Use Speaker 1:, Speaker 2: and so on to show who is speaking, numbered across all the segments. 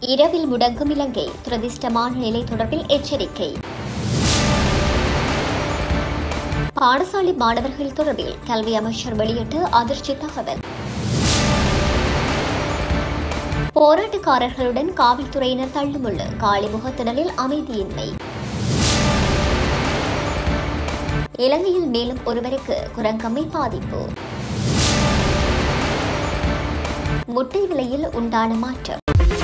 Speaker 1: இரவில் முடங்கும் இலங்கை துரதிர்ஷ்டமான நிலை தொடர்பில் எச்சரிக்கை பாடசாலை மாணவர்கள் தொடர்பில் கல்வி அமைச்சர் வெளியிட்ட அதிர்ச்சி தகவல் போராட்டக்காரர்களுடன் காவல்துறையினர் தள்ளுமுள்ளு காளிமுகத்திடலில் அமைதியின்மை இலங்கையில் மேலும் ஒருவருக்கு குரங்கம்மை பாதிப்பு முட்டை விலையில் உண்டான மாற்றம்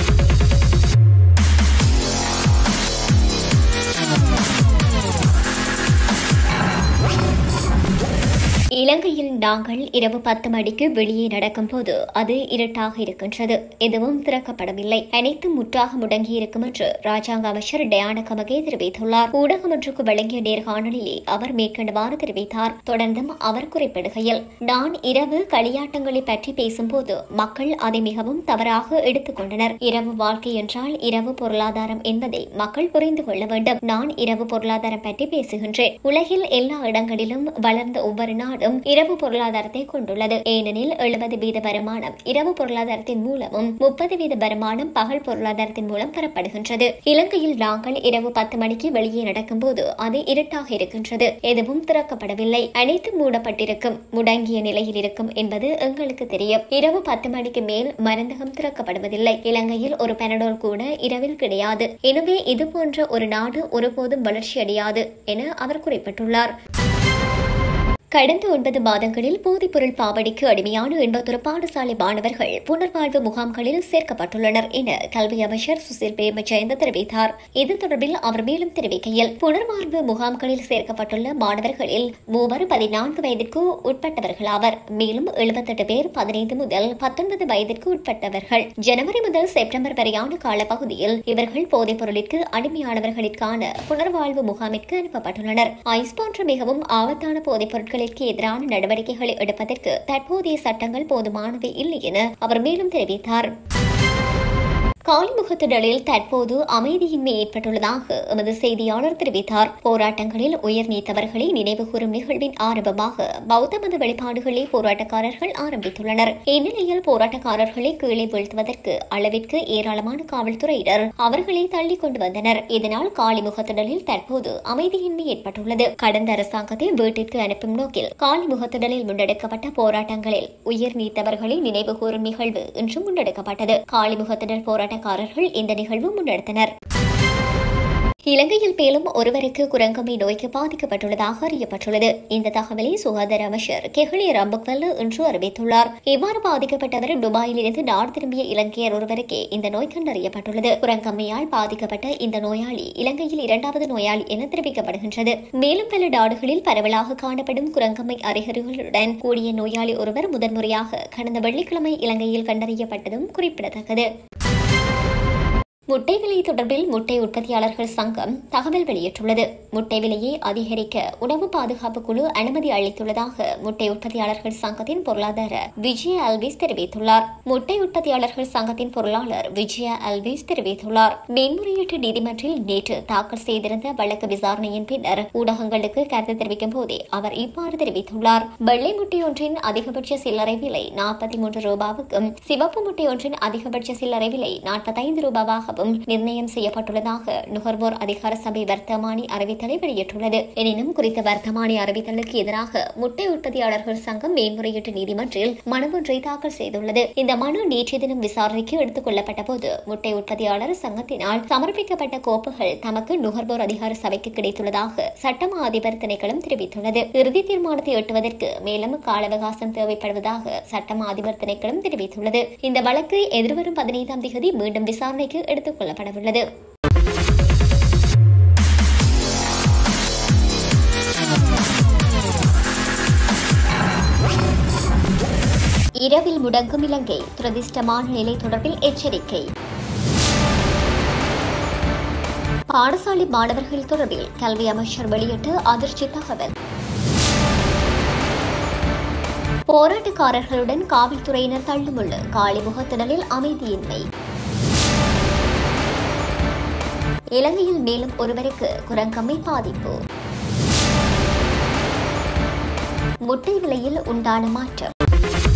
Speaker 1: இலங்கையில் நாங்கள் இரவு பத்து மணிக்கு வெளியே நடக்கும் போது அது இருட்டாக இருக்கின்றது எதுவும் திறக்கப்படவில்லை அனைத்தும் முற்றாக முடங்கியிருக்கும் என்று ராஜாங்க அமைச்சர் டயான கமகே தெரிவித்துள்ளார் ஊடகம் ஒன்றுக்கு வழங்கிய நேர்காணலிலே அவர் மேற்கண்டவாறு தெரிவித்தார் தொடர்ந்தும் அவர் குறிப்பிடுகையில் நான் இரவு களியாட்டங்களை பற்றி பேசும்போது மக்கள் அதை மிகவும் தவறாக எடுத்துக்கொண்டனர் இரவு வாழ்க்கை என்றால் இரவு பொருளாதாரம் என்பதை மக்கள் புரிந்து கொள்ள வேண்டும் நான் இரவு பொருளாதாரம் பற்றி பேசுகின்றேன் உலகில் எல்லா இடங்களிலும் வளர்ந்த ஒவ்வொரு நாடும் இரவு பொருளாதாரத்தை கொண்டுள்ளது ஏனெனில் எழுபது வீத வருமானம் இரவு பொருளாதாரத்தின் மூலமும் முப்பது வீத வருமானம் பகல் பொருளாதாரத்தின் மூலம் பெறப்படுகின்றது இலங்கையில் நாங்கள் இரவு பத்து மணிக்கு வெளியே நடக்கும்போது அது இருட்டாக இருக்கின்றது எதுவும் திறக்கப்படவில்லை அனைத்தும் மூடப்பட்டிருக்கும் முடங்கிய நிலையில் இருக்கும் என்பது எங்களுக்கு தெரியும் இரவு பத்து மணிக்கு மேல் மருந்தகம் திறக்கப்படுவதில்லை இலங்கையில் ஒரு பெனடோல் கூட இரவில் கிடையாது எனவே இது போன்ற ஒரு நாடு ஒருபோதும் வளர்ச்சியடையாது என அவர் குறிப்பிட்டுள்ளார் கடந்த ஒன்பது மாதங்களில் போதைப்பொருள் பாவடிக்கு அடிமையான எண்பத்தொரு பாடசாலை மாணவர்கள் புனர்வாழ்வு முகாம்களில் சேர்க்கப்பட்டுள்ளனர் என கல்வி அமைச்சர் சுசில் பிரேமஜெயந்த தெரிவித்தார் இது தொடர்பில் அவர் மேலும் தெரிவிக்கையில் புனர்வாழ்வு முகாம்களில் சேர்க்கப்பட்டுள்ள மாணவர்களில் மூவர் பதினான்கு வயதிற்கு உட்பட்டவர்களாவர் மேலும் எழுபத்தெட்டு பேர் பதினைந்து முதல் பத்தொன்பது வயதிற்கு உட்பட்டவர்கள் ஜனவரி முதல் செப்டம்பர் வரையான காலப்பகுதியில் இவர்கள் போதைப் பொருளிற்கு அடிமையானவர்களுக்கான புனர்வாழ்வு முகாமிற்கு அனுப்பப்பட்டுள்ளனர் ஐஸ் போன்ற மிகவும் ஆபத்தான போதைப் பொருட்களை குற்றங்களுக்கு எதிரான நடவடிக்கைகளை எடுப்பதற்கு தற்போதைய சட்டங்கள் போதுமானவை இல்லை என அவர் மேலும் தெரிவித்தார் காலிமுகத்திடலில் தற்போது அமைதியின்மை ஏற்பட்டுள்ளதாக எமது செய்தியாளர் தெரிவித்தார் போராட்டங்களில் உயிர் நீத்தவர்களை நினைவுகூரும் நிகழ்வின் ஆரம்பமாக பௌத்த மத வழிபாடுகளை போராட்டக்காரர்கள் ஆரம்பித்துள்ளனர் இந்நிலையில் போராட்டக்காரர்களை கீழே வீழ்த்துவதற்கு அளவிற்கு ஏராளமான காவல்துறையினர் அவர்களை தள்ளிக் கொண்டு வந்தனர் இதனால் காலிமுகத்திடலில் தற்போது அமைதியின்மை ஏற்பட்டுள்ளது கடந்த அரசாங்கத்தை வீட்டிற்கு அனுப்பும் நோக்கில் காலிமுகத்திடலில் முன்னெடுக்கப்பட்ட போராட்டங்களில் உயிர் நீத்தவர்களை நினைவுகூரும் நிகழ்வு இன்று முன்னெடுக்கப்பட்டது காலிமுகத்திடல் போராட்ட போராட்டக்காரர்கள் இந்த நிகழ்வு முன்னெடுத்தனர் இலங்கையில் மேலும் ஒருவருக்கு குரங்கம்மை நோய்க்கு பாதிக்கப்பட்டுள்ளதாக அறியப்பட்டுள்ளது இந்த தகவலை சுகாதார அமைச்சர் கெஹலி ரம்பக்வெல்ல இன்று அறிவித்துள்ளார் இவ்வாறு பாதிக்கப்பட்டவர் துபாயில் இருந்து நாடு திரும்பிய இலங்கையர் ஒருவருக்கே இந்த நோய் கண்டறியப்பட்டுள்ளது குரங்கம்மையால் பாதிக்கப்பட்ட இந்த நோயாளி இலங்கையில் இரண்டாவது நோயாளி என தெரிவிக்கப்படுகின்றது மேலும் பல நாடுகளில் பரவலாக காணப்படும் குரங்கம்மை அறிகுறிகளுடன் கூடிய நோயாளி ஒருவர் முதன்முறையாக கடந்த வெள்ளிக்கிழமை இலங்கையில் கண்டறியப்பட்டதும் குறிப்பிடத்தக்கது முட்டை விலை தொடர்பில் முட்டை உற்பத்தியாளர்கள் சங்கம் தகவல் வெளியிட்டுள்ளது முட்டை விலையை அதிகரிக்க உணவு பாதுகாப்பு குழு அனுமதி அளித்துள்ளதாக முட்டை உற்பத்தியாளர்கள் சங்கத்தின் பொருளாதார விஜய அல்விஸ் தெரிவித்துள்ளார் முட்டை உற்பத்தியாளர்கள் சங்கத்தின் பொருளாளர் விஜய அல்விஸ் தெரிவித்துள்ளார் மேன்முறையீட்டு நீதிமன்றில் நேற்று தாக்கல் செய்திருந்த வழக்கு விசாரணையின் பின்னர் ஊடகங்களுக்கு கருத்து தெரிவிக்கும் போதே அவர் இவ்வாறு தெரிவித்துள்ளார் வெள்ளை முட்டை ஒன்றின் அதிகபட்ச சில்லறை விலை நாற்பத்தி மூன்று ரூபாவுக்கும் சிவப்பு முட்டை ஒன்றின் அதிகபட்ச சில்லறை விலை நாற்பத்தைந்து ரூபாவாக ஆகவும் நிர்ணயம் செய்யப்பட்டுள்ளதாக நுகர்வோர் அதிகார சபை வர்த்தமானி அறிவித்தலை வெளியிட்டுள்ளது எனினும் குறித்த வர்த்தமானி அறிவித்தலுக்கு எதிராக முட்டை உற்பத்தியாளர்கள் சங்கம் மேன்முறையீட்டு நீதிமன்றில் மனு ஒன்றை தாக்கல் செய்துள்ளது இந்த மனு நேற்றைய தினம் விசாரணைக்கு எடுத்துக் கொள்ளப்பட்ட போது முட்டை உற்பத்தியாளர் சங்கத்தினால் சமர்ப்பிக்கப்பட்ட கோப்புகள் தமக்கு நுகர்வோர் அதிகார சபைக்கு கிடைத்துள்ளதாக சட்டமா அதிபர் திணைக்களம் தெரிவித்துள்ளது இறுதி தீர்மானத்தை எட்டுவதற்கு மேலும் கால அவகாசம் தேவைப்படுவதாக சட்டமா அதிபர் திணைக்களம் தெரிவித்துள்ளது இந்த வழக்கு எதிர்வரும் பதினைந்தாம் தேதி மீண்டும் விசாரணைக்கு எடுத்துக் கொள்ளப்படவுள்ளது இரவில் முடங்கும் இலங்கை துரதிர்ஷ்டமான நிலை தொடர்பில் எச்சரிக்கை பாடசாலை மாணவர்கள் தொடர்பில் கல்வி அமைச்சர் வெளியிட்ட அதிர்ச்சி தகவல் போராட்டக்காரர்களுடன் காவல்துறையினர் தள்ளுமுள்ளு காளிமுகத்திடலில் அமைதியின்மை இலங்கையில் மேலும் ஒருவருக்கு குரங்கம்மை பாதிப்பு முட்டை விலையில் உண்டான மாற்றம்